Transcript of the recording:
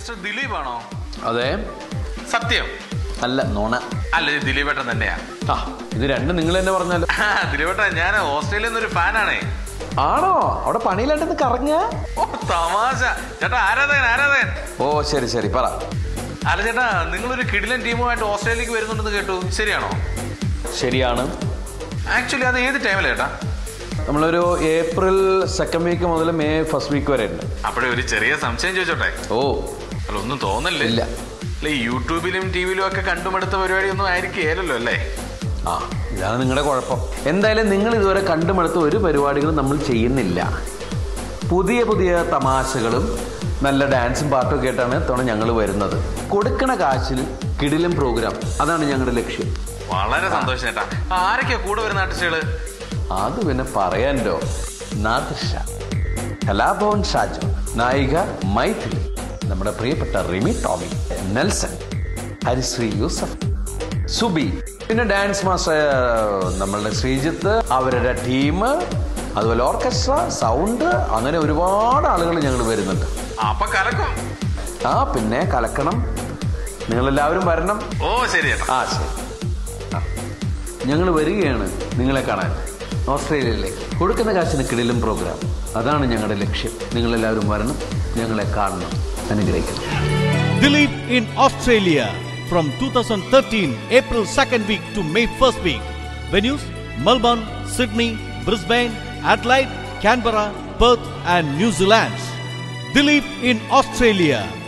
Mister Dileep ആണോ അതെ സത്യം അല്ല നോണ അല്ല ഇത് ദിലീപേട്ടൻ തന്നെയാ ആ ഇത് രണ്ടും നിങ്ങൾ തന്നെ പറഞ്ഞാലോ ആ, ദിലീപേട്ടൻ ഞാൻ ഓസ്ട്രേലിയയിൽ നിന്നൊരു ഫാനാണേ ആണോ അവിടെ പണിയിലായിട്ടൊന്ന് കറങ്ങ ഓ തമാശ ചേട്ടാ ആരാധകൻ ആരാധകൻ ഓ ശരി ശരി പറ അല്ല ചേട്ടാ നിങ്ങളൊരു കിടിലൻ ടീമുമായിട്ട് ഓസ്ട്രേലിയക്ക് വരുന്നുണ്ടെന്ന് കേട്ടു ശരിയാണോ ശരിയാണ് ആക്ച്വലി അത് ഏത് ടൈമിലാ ചേട്ടാ നമ്മളൊരു ഏപ്രിൽ സെക്കൻഡ് വീക്ക് മുതൽ മെയ് ഫസ്റ്റ് വീക്ക് വരെ ഉണ്ട് അപ്പോഴേ ഒരു ചെറിയ സംശയം ചോദിച്ചോട്ടെ ഓ അല്ല ഒന്നും തോന്നല്ലേ ഇല്ല. അല്ല ഈ യൂട്യൂബിലും ടി വിയിലും ഒക്കെ കണ്ടുമടുത്ത പരിപാടി ഒന്നും ആയിരിക്കേലല്ലോ അല്ലേ ആ ഇതാണ് നിങ്ങളുടെ കുഴപ്പം എന്തായാലും നിങ്ങൾ ഇതുവരെ കണ്ടുമടുത്ത ഒരു പരിപാടികളും നമ്മൾ ചെയ്യുന്നില്ല പുതിയ പുതിയ തമാശകളും നല്ല ഡാൻസും പാട്ടും ഒക്കെ ആയിട്ടാണ് ഇത്തവണ ഞങ്ങൾ വരുന്നത് കൊടുക്കണ കാശിൽ കിടിലം പ്രോഗ്രാം അതാണ് ഞങ്ങളുടെ ലക്ഷ്യം വളരെ സന്തോഷം ചേട്ടാ ആരൊക്കെയാ കൂടെ വരുന്ന ആർട്ടിസ്റ്റുകള് അത് പിന്നെ പറയാനോ നാദിർഷ കലാഭവൻ ഷാജു നായിക മൈഥിലി നമ്മുടെ പ്രിയപ്പെട്ട റിമി ടോമി നെൽസൺ ഹരിശ്രീ യൂസഫ് സുബി പിന്നെ ഡാൻസ് മാസ്റ്റർ നമ്മളുടെ ശ്രീജിത്ത് അവരുടെ ടീം അതുപോലെ ഓർക്കസ്ട്ര സൗണ്ട് അങ്ങനെ ഒരുപാട് ആളുകൾ ഞങ്ങൾ വരുന്നുണ്ട് അപ്പൊ കലക്കും ആ പിന്നെ കലക്കണം നിങ്ങളെല്ലാവരും വരണം ഓ ശരി ചേട്ടാ ആ ശരി ഞങ്ങൾ വരികയാണ് നിങ്ങളെ കാണാൻ ഓസ്ട്രേലിയയിലേക്ക് കൊടുക്കുന്ന കാശിന് കിടിലും പ്രോഗ്രാം അതാണ് ഞങ്ങളുടെ ലക്ഷ്യം നിങ്ങളെല്ലാവരും വരണം ഞങ്ങളെ കാണണം അനുഗ്രഹിക്കണം Dilip in Australia from 2013 April 2nd week to May 1st week. Venues Melbourne, Sydney, Brisbane, Adelaide, Canberra, Perth and New Zealand. Dilip in Australia